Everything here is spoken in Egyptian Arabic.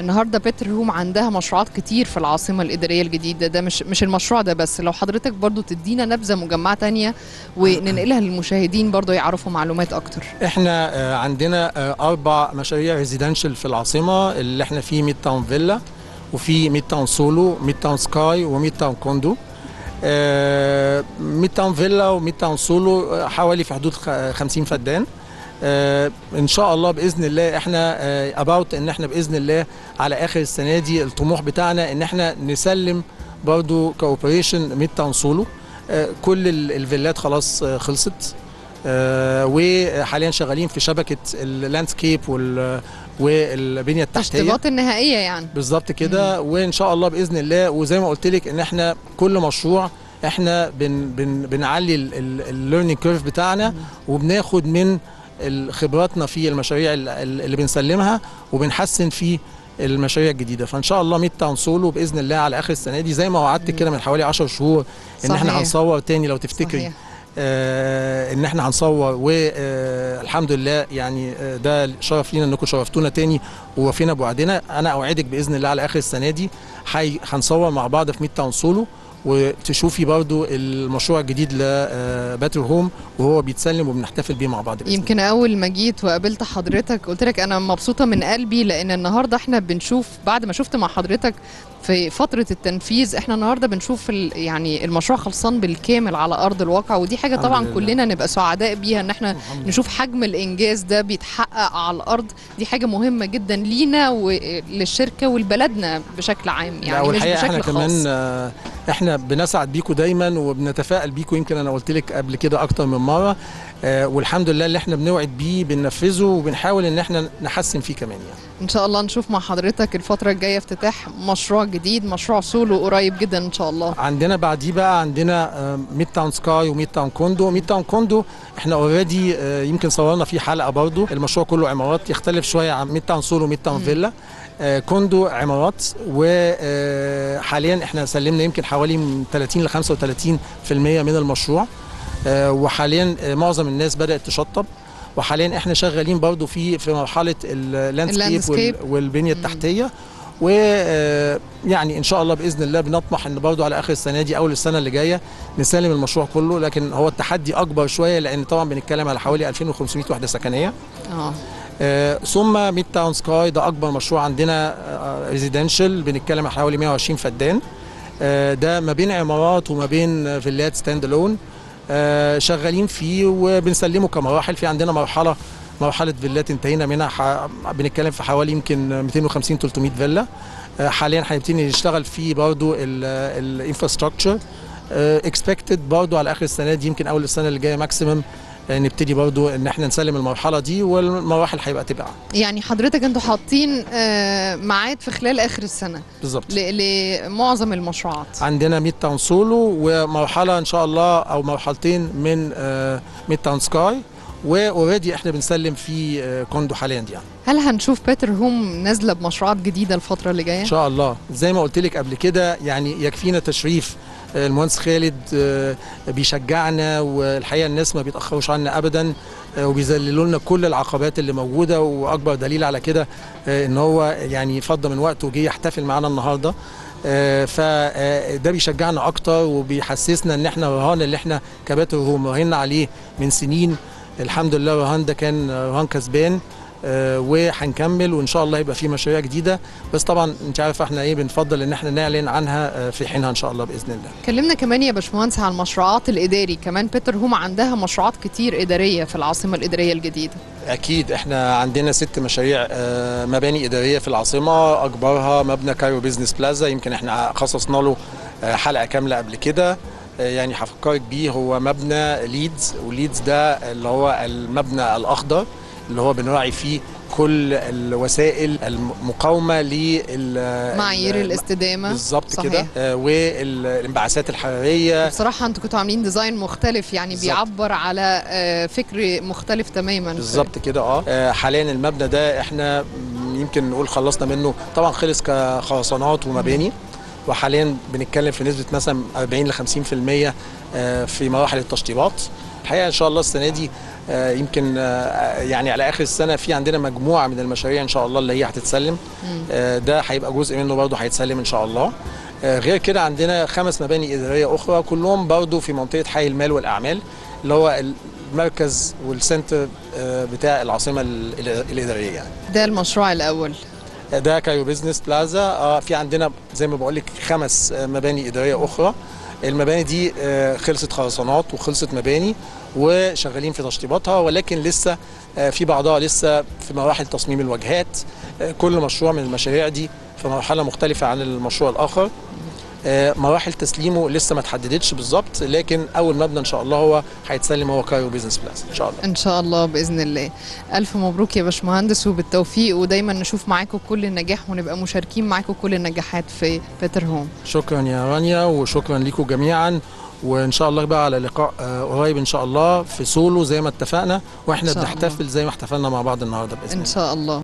النهارده بيتر هوم عندها مشروعات كتير في العاصمه الاداريه الجديده ده مش مش المشروع ده بس لو حضرتك برضو تدينا نبذه مجمعه تانية وننقلها للمشاهدين برضو يعرفوا معلومات اكتر احنا آه، عندنا آه، اربع مشاريع ريزيدنشال في العاصمه اللي احنا فيه ميد تاون فيلا وفي ميد تاون سولو ميد تاون سكاي وميد تاون كوندو آه، ميد تاون فيلا وميد تاون سولو آه، حوالي في حدود خ- 50 فدان آه، ان شاء الله باذن الله احنا اباوت ان احنا باذن الله على اخر السنه دي الطموح بتاعنا ان احنا نسلم برضو كوبريشن ميد تاون سولو آه، كل ال- الفيلات خلاص آه، خلصت آه، وحاليا شغالين في شبكه اللاندسكيب وال- والبنيه التحتيه التشطيبات النهائيه يعني بالظبط كده وان شاء الله باذن الله وزي ما قلت لك ان احنا كل مشروع احنا بن بن بنعلي الليرنينج كيرف بتاعنا وبناخد من ال- خبراتنا في المشاريع ال- ال- اللي بنسلمها وبنحسن في المشاريع الجديده فان شاء الله ميد تاون سولو باذن الله على اخر السنه دي زي ما وعدتك كده من حوالي 10 شهور ان صحيح. احنا هنصور تاني لو تفتكري صحيح. آه ان احنا هنصور والحمد لله يعني آه ده شرف لينا انكم شرفتونا تاني ووفينا بوعدنا انا اوعدك باذن الله على اخر السنه دي حي- هنصور مع بعض في ميد تاون سولو وتشوفي برضو المشروع الجديد لباتر هوم وهو بيتسلم وبنحتفل بيه مع بعض بإذن يمكن اول ما جيت وقابلت حضرتك قلت لك انا مبسوطه من قلبي لان النهارده احنا بنشوف بعد ما شفت مع حضرتك في فتره التنفيذ احنا النهارده بنشوف ال- يعني المشروع خلصان بالكامل على ارض الواقع ودي حاجه الحمد طبعا لله. كلنا نبقى سعداء بيها ان احنا نشوف حجم الانجاز ده بيتحقق على الارض دي حاجه مهمه جدا لينا وللشركه ولبلدنا بشكل عام لا يعني مش والحقيقه بشكل احنا خاص كمان آه، احنا بنسعد بيكم دايما وبنتفائل بيكم يمكن انا قلت لك قبل كده اكتر من مره آه، والحمد لله اللي احنا بنوعد بيه بننفذه وبنحاول ان احنا نحسن فيه كمان يعني ان شاء الله نشوف مع حضرتك الفتره الجايه افتتاح مشروع جديد مشروع سولو قريب جدا ان شاء الله عندنا بعديه بقى عندنا ميد تاون سكاي وميد تاون كوندو ميد تاون كوندو احنا اوريدي يمكن صورنا فيه حلقه برضو المشروع كله عمارات يختلف شويه عن ميد تاون سولو وميد تاون فيلا آه، كوندو عمارات وحاليا احنا سلمنا يمكن حوالي من 30 ل 35% من المشروع آه، وحاليا آه، معظم الناس بدات تشطب وحاليا احنا شغالين برضو في في مرحله اللاندسكيب اللاندسكيب. والبنيه التحتيه ويعني ان شاء الله باذن الله بنطمح ان برضو على اخر السنه دي اول السنه اللي جايه نسلم المشروع كله لكن هو التحدي اكبر شويه لان طبعا بنتكلم على حوالي 2500 وحده سكنيه اه آه، ثم ميد تاون سكاي ده اكبر مشروع عندنا ريزيدنشال بنتكلم على حوالي 120 فدان آه، ده ما بين عمارات وما بين آه، فيلات ستاند الون آه، شغالين فيه وبنسلمه كمراحل في عندنا مرحله مرحله فيلات انتهينا منها ح... بنتكلم في حوالي يمكن 250 300 فيلا آه، حاليا هنبتدي نشتغل فيه برضو الانفراستراكشر اكسبكتد برضو على اخر السنه دي يمكن اول السنه اللي جايه ماكسيمم نبتدي برضو ان احنا نسلم المرحله دي والمراحل هيبقى تبقى يعني حضرتك انتوا حاطين آه، ميعاد في خلال اخر السنه بالظبط ل- لمعظم المشروعات عندنا ميد تاون سولو ومرحله ان شاء الله او مرحلتين من ميد تاون سكاي واوريدي احنا بنسلم في آه، كوندو حاليا دي يعني هل هنشوف بيتر هوم نازله بمشروعات جديده الفتره اللي جايه ان شاء الله زي ما قلت لك قبل كده يعني يكفينا تشريف آه، المهندس خالد آه، بيشجعنا والحقيقه الناس ما بيتاخروش عنا ابدا آه، وبيذللوا لنا كل العقبات اللي موجوده واكبر دليل على كده آه، ان هو يعني فضى من وقته وجه يحتفل معانا النهارده فده بيشجعنا اكتر وبيحسسنا ان احنا الرهان اللي احنا كباتر هوم راهنا عليه من سنين الحمد لله الرهان ده كان رهان كسبان آه، وهنكمل وان شاء الله يبقى في مشاريع جديده بس طبعا انت عارف احنا ايه بنفضل ان احنا نعلن عنها آه، في حينها ان شاء الله باذن الله كلمنا كمان يا باشمهندس على المشروعات الاداري كمان بيتر هوم عندها مشروعات كتير اداريه في العاصمه الاداريه الجديده اكيد احنا عندنا ست مشاريع آه، مباني اداريه في العاصمه اكبرها مبنى كايرو بيزنس بلازا يمكن احنا خصصنا له آه، حلقه كامله قبل كده آه، يعني هفكرك بيه هو مبنى ليدز وليدز ده اللي هو المبنى الاخضر اللي هو بنراعي فيه كل الوسائل المقاومه لل معايير الاستدامه بالظبط صحيح. كده آه، والانبعاثات الحراريه بصراحه انتوا كنتوا عاملين ديزاين مختلف يعني بالظبط. بيعبر على آه، فكر مختلف تماما بالظبط كده اه آه، حاليا المبنى ده احنا م، يمكن نقول خلصنا منه طبعا خلص كخرسانات ومباني وحاليا بنتكلم في نسبه مثلا 40 ل 50% آه، في مراحل التشطيبات الحقيقه ان شاء الله السنه دي آه، يمكن آه، يعني على اخر السنه في عندنا مجموعه من المشاريع ان شاء الله اللي هي هتتسلم مم. آه، ده هيبقى جزء منه برضه هيتسلم ان شاء الله آه، غير كده عندنا خمس مباني اداريه اخرى كلهم برضه في منطقه حي المال والاعمال اللي هو المركز والسنتر آه، بتاع العاصمه ال- ال- الاداريه يعني ده المشروع الاول ده كايرو بيزنس بلازا آه في عندنا زي ما بقول لك خمس آه، مباني اداريه اخرى المباني دي آه، خلصت خرسانات وخلصت مباني وشغالين في تشطيباتها ولكن لسه آه، في بعضها لسه في مراحل تصميم الواجهات آه، كل مشروع من المشاريع دي في مرحله مختلفه عن المشروع الاخر آه، مراحل تسليمه لسه ما اتحددتش بالظبط لكن اول مبنى ان شاء الله هو هيتسلم هو كايرو بيزنس بلازا ان شاء الله ان شاء الله باذن الله الف مبروك يا باشمهندس وبالتوفيق ودايما نشوف معاكم كل النجاح ونبقى مشاركين معاكم كل النجاحات في بيتر هوم شكرا يا رانيا وشكرا لكم جميعا وان شاء الله بقى على لقاء آه، قريب ان شاء الله في سولو زي ما اتفقنا واحنا إن شاء الله. بنحتفل زي ما احتفلنا مع بعض النهارده باذن الله ان شاء الله